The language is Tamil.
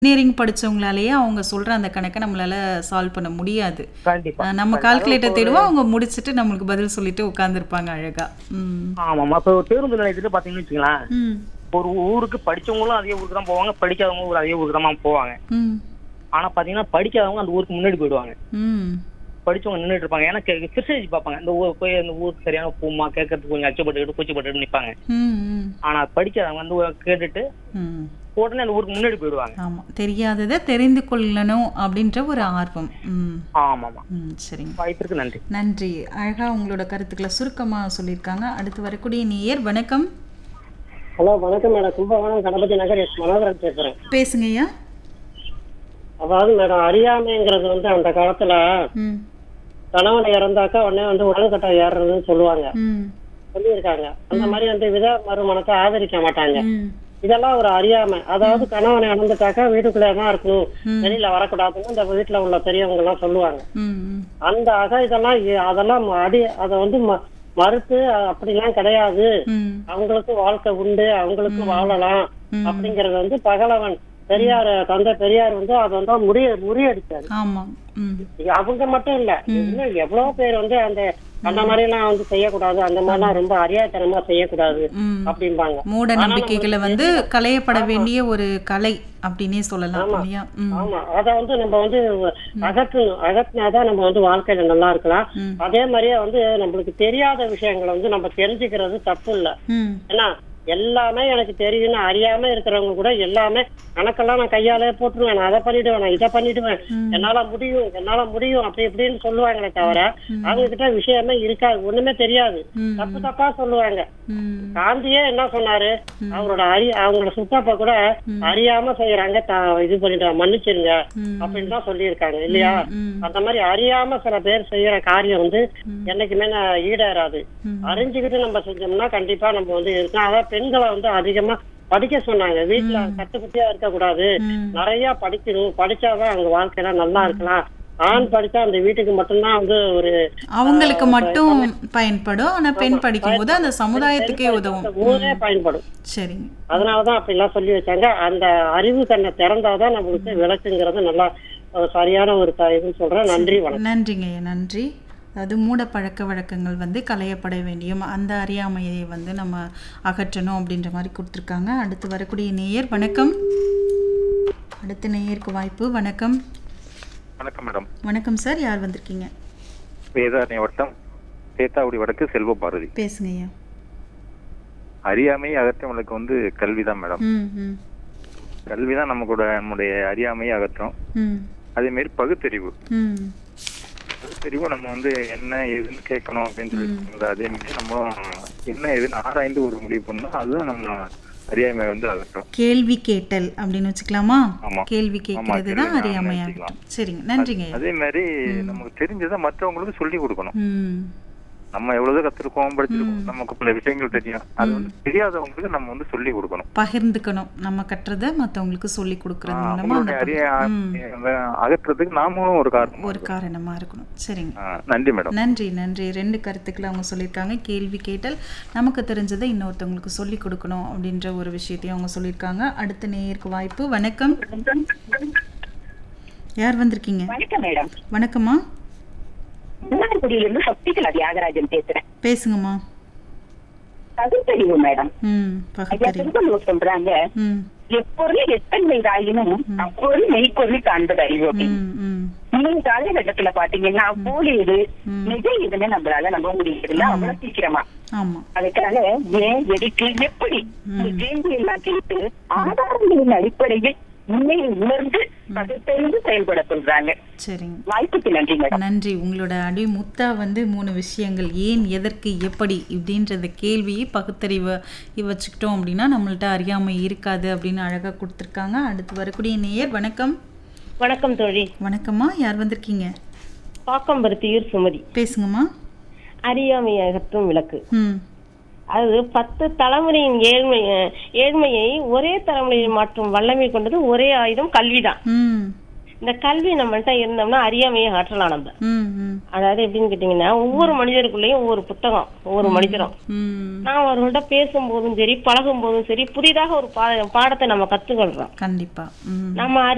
இன்ஜினியரிங் படிச்சவங்களாலேயே அவங்க சொல்ற அந்த கணக்க நம்மளால சால்வ் பண்ண முடியாது. கண்டிப்பா. அ நம்ம அது கால்குலேட்டர் இப்போ ஒரு தேடுவோம். அவங்க முடிச்சுட்டு நம்மளுக்கு பதில் சொல்லிட்டு உட்கார்ந்திருப்பாங்க அழகா. ம். ஆமாமா. இப்போ ஒரு பேருந்து நிலையத்துல பாத்தீங்கன்னு வச்சுங்களேன், ம். ஒரு ஊருக்கு படிச்சவங்களும் அதே ஊருக்கு தான் போவாங்க, படிக்காதவங்களும் ஒரு அதே ஊருக்கு தான் போவாங்க. ம். ஆனா பாத்தீங்கன்னா படிக்காதவங்க அந்த ஊருக்கு முன்னாடி போயிடுவாங்க. ம். படிச்சவங்க நின்னுட்டு இருப்பாங்க. ஏன்னா கிருஷ்ணகிரி பார்ப்பாங்க. இந்த ஊர் போய் அந்த ஊருக்கு சரியான போமா கேட்கறதுக்கு கொஞ்சம் அச்சப்பட்டுக்கிட்டு கூச்சப்பட்டுட்டு நிப்பாங்க. ம். ம். ஆனா படிக்காதவங்க வந்து கேட்டுட்டு ம். உடனே அந்த ஊருக்கு முன்னாடி போயிடுவாங்க. ஆமா. தெரியாதத தெரிந்து கொள்ளணும் அப்படின்ற ஒரு ஆர்வம். ம். ஆமாமா. ம். சரிங்க. வாய்ப்பிற்கு நன்றி. நன்றி. அழகா உங்களோட கருத்துக்களை சுருக்கமா சொல்லியிருக்காங்க. அடுத்து வரக்கூடிய நேயர் வணக்கம். ஹலோ வணக்கம் மேடம் கும்பகோணம் கணபதி நகர் எஸ் மனோகரன் பேசுறேன் பேசுங்க ஐயா. அதாவது மேடம் அறியாமைங்கிறது வந்து அந்த காலத்துல ம். கணவன் இறந்தாக்கா உடனே வந்து உடன்கட்டை ஏறுறதுன்னு சொல்லுவாங்க ம். சொல்லியிருக்காங்க அந்த மாதிரி வந்து வித மறுமணத்தை ஆதரிக்க மாட்டாங்க ம். இதெல்லாம் ஒரு அறியாமை அதாவது கணவன் இறந்துட்டாக்கா வீட்டுக்குள்ளே தான் இருக்கணும் ம். வெளியில வரக்கூடாதுன்னு இந்த வீட்டுல உள்ள பெரியவங்க எல்லாம் சொல்லுவாங்க ம். ம். அந்த அக இதெல்லாம் இ- அதெல்லாம் அடி அதை வந்து ம- மறுத்து அ- அப்படிலாம் கிடையாது ம். அவங்களுக்கு வாழ்க்கை உண்டு அவங்களுக்கு வாழலாம் ம். அப்படிங்கறது வந்து பகலவன் பெரியார் தந்தை பெரியார் வந்து அதை வந்து முறிய முறியடிச்சாரு ஆமா. ம். அவங்க மட்டும் இல்ல இன்னும் எவ்வளவு பேர் வந்து அந்த அந்த மாதிரி எல்லாம் வந்து செய்யக்கூடாது அந்த மாதிரிலாம் ரொம்ப அறியாத்தனமா செய்யக்கூடாது ம். அப்படிம்பாங்க மூட நம்பிக்கைகளை வந்து களையப்பட வேண்டிய ஒரு கலை அப்படின்னே சொல்லலாம் இல்லையா ம் ஆமா அத வந்து நம்ம வந்து அகற்றணும் அகற்றினாதான் நம்ம வந்து வாழ்க்கையில நல்லா இருக்கலாம் ம். அதே மாதிரியே வந்து நம்மளுக்கு தெரியாத விஷயங்களை வந்து நம்ம தெரிஞ்சுக்கிறது தப்பு இல்ல ம் ஏன்னா எல்லாமே எனக்கு தெரியும்னு அறியாம இருக்கிறவங்க கூட எல்லாமே கணக்கெல்லாம் நான் கையாலே போட்டுருவேன் நான் அதை பண்ணிடுவேன் நான் இதை பண்ணிடுவேன் என்னால முடியும் என்னால முடியும் அப்படி இப்படின்னு சொல்லுவாங்களே தவிர அவங்க கிட்ட விஷயமே இருக்காது ஒண்ணுமே தெரியாது ம். தப்பு தப்பா சொல்லுவாங்க ம் காந்தியே என்ன சொன்னாரு அவரோட அறி அவங்களோட சுத்தப்ப கூட அறியாம செய்யறாங்க தா- இது பண்ணிட்டு மன்னிச்சிருங்க ம். அப்படின்னு தான் சொல்லியிருக்காங்க இல்லையா ம். அந்த மாதிரி அறியாம சில பேர் செய்யற காரியம் வந்து என்னைக்குமே நான் ஈடேறாது ம். அறிஞ்சுக்கிட்டு நம்ம செஞ்சோம்னா கண்டிப்பா நம்ம வந்து இருக்கோம் அதான் பெண்களை வந்து அதிகமா படிக்க சொன்னாங்க வீட்டுல கட்டுக்குட்டியா இருக்க கூடாது ம். நிறைய படிக்கணும் படிச்சாதான் அவங்க வாழ்க்கையில நல்லா இருக்கலாம் ஆண் படிச்சா அந்த வீட்டுக்கு மட்டும்தான் வந்து ஒரு அவங்களுக்கு மட்டும் பயன்படும் ஆனா பெண் படிக்கும்போது அந்த சமுதாயத்துக்கே உதவும் அந்த ஊரே பயன்படும் சரிங்க அதனாலதான் அப்படி எல்லாம் சொல்லி வச்சாங்க அந்த அறிவு கண்ணை திறந்தாதான் நம்மளுக்கு விளக்குங்கிறது நல்லா ஒரு சரியான ஒரு த- இதுன்னு சொல்றேன் நன்றி வணக்கம் நன்றிங்க ஐயா நன்றி அதாவது மூட பழக்க வழக்கங்கள் வந்து களையப்பட வேண்டியும் அந்த அறியாமையை வந்து நம்ம அகற்றணும் அப்படின்ற மாதிரி கொடுத்துருக்காங்க அடுத்து வரக்கூடிய நேயர் வணக்கம் அடுத்த நேயருக்கு வாய்ப்பு வணக்கம் வணக்கம் மேடம் வணக்கம் சார் யார் வந்திருக்கீங்க வேதாரண்ய வட்டம் சேத்தாக்குடி வடக்கு செல்வ பாரதி பேசுங்க ஐயா அறியாமை அகற்றவங்களுக்கு வந்து கல்வி தான் மேடம் ம் ம் கல்வி தான் நமக்கூட நம்முடைய அறியாமையை அகற்றும் ம் அதே மாதிரி பகுத்தறிவு ம் பகுத்தறிவு நம்ம வந்து என்ன ஏதுன்னு கேட்கணும் அப்படின்னு சொல்லி அதே மாதிரி நம்மளும் என்ன ஏதுன்னு ஆராய்ந்து ஒரு முடிவு பண்ணோம் அதுவும் நம்ம அறியாமை வந்து அகற்றும் கேள்வி கேட்டல் அப்படின்னு வச்சுக்கலாமா ஆமா. கேள்வி ஆமா, கேட்கறது கேள்வி தான் தான் அறியாமையாகட்டும் சரிங்க நன்றிங்க ஐயா அதே மாதிரி நமக்கு தெரிஞ்சதை மற்றவங்களுக்கு சொல்லி கொடுக்கணும் ம் நம்ம எவ்வளவு கத்திருக்கோம் படிச்சிருக்கோம் நமக்கு பல விஷயங்கள் தெரியும் அது வந்து தெரியாதவங்களுக்கு நம்ம வந்து சொல்லி கொடுக்கணும் பகிர்ந்துக்கணும் நம்ம கட்டுறதை மற்றவங்களுக்கு சொல்லி கொடுக்கறது மூலமா அந்த அவங்களுடைய அறிய ம். அகற்றுறதுக்கு நாமளும் ஒரு காரணம் ஒரு காரணமா இருக்கணும் சரிங்க ஆ, நன்றி மேடம் நன்றி நன்றி ரெண்டு கருத்துக்களை அவங்க சொல்லியிருக்காங்க கேள்வி கேட்டல் நமக்கு தெரிஞ்சதை இன்னொருத்தவங்களுக்கு சொல்லி கொடுக்கணும் அப்படின்ற ஒரு விஷயத்தையும் அவங்க சொல்லியிருக்காங்க அடுத்த நேயருக்கு வாய்ப்பு வணக்கம் யார் வந்திருக்கீங்க வணக்கம் மேடம் வணக்கம்மா மன்னார்குடியிலிருந்து சக்திகலா தியாகராஜன் பேசுறேன் பேசுங்கம்மா பகுத்தறிவு மேடம் ம் ஐயா பகுத்தறிவு திருவள்ளுவர் சொல்றாங்க ம் எப்பொருள் எத்தன்மை ஆயினும் அப்பொருள் மெய்ப்பொருள் காண்பது அறிவு அப்படின்னு ம் ம் இன்னைக்கு காலகட்டத்துல பாத்தீங்கன்னா போலி இது ம். நிஜ இதுன்னு நம்மளால நம்ப முடியறது இல்ல அவ்வளவு சீக்கிரமா ஆமாம் அதுக்காக ஏன் எதுக்கு எப்படி இந்த கேள்வி எல்லாம் கேட்டு ஆதாரங்களின் அடிப்படையில் உண்மையை உணர்ந்து பகுத்தறிந்து செயல்பட சொல்றாங்க சரிங்க வாய்ப்புக்கு நன்றி மேடம் நன்றி உங்களோட அடி முத்தா வந்து மூணு விஷயங்கள் ஏன் எதற்கு எப்படி இப்படின்றத கேள்வியை பகுத்தறிவை வச்சுக்கிட்டோம் அப்படின்னா நம்மள்ட்ட அறியாமை இருக்காது அப்படின்னு அழகாக கொடுத்துருக்காங்க அடுத்து வரக்கூடிய நேயர் வணக்கம் வணக்கம் தோழி வணக்கம்மா யார் வந்திருக்கீங்க பாக்கம்பருத்தியூர் சுமதி பேசுங்கம்மா அறியாமை அகற்றும் விளக்கு ம் அது பத்து தலைமுறையின் ஏழ்மை அஹ், ஏழ்மையை ஒரே தலைமுறையில் மாற்றும் வல்லமை கொண்டது ஒரே ஆயுதம் கல்விதான் ம் இந்த கல்வி நம்மள்ட்ட இருந்தோம்னா அறியாமையை அகற்றலாம் நம்ம ம் ம் அதாவது எப்படின்னு கேட்டீங்கன்னா ஒவ்வொரு மனிதருக்குள்ளேயும் ஒவ்வொரு புத்தகம் ஒவ்வொரு மனிதரும் ம் நாம் அவர்கள்ட்ட பேசும்போதும் சரி பழகும் போதும் சரி புதிதாக ஒரு பா- பாடத்தை நம்ம கத்துக்கொள்றோம் கண்டிப்பா ம் நம்ம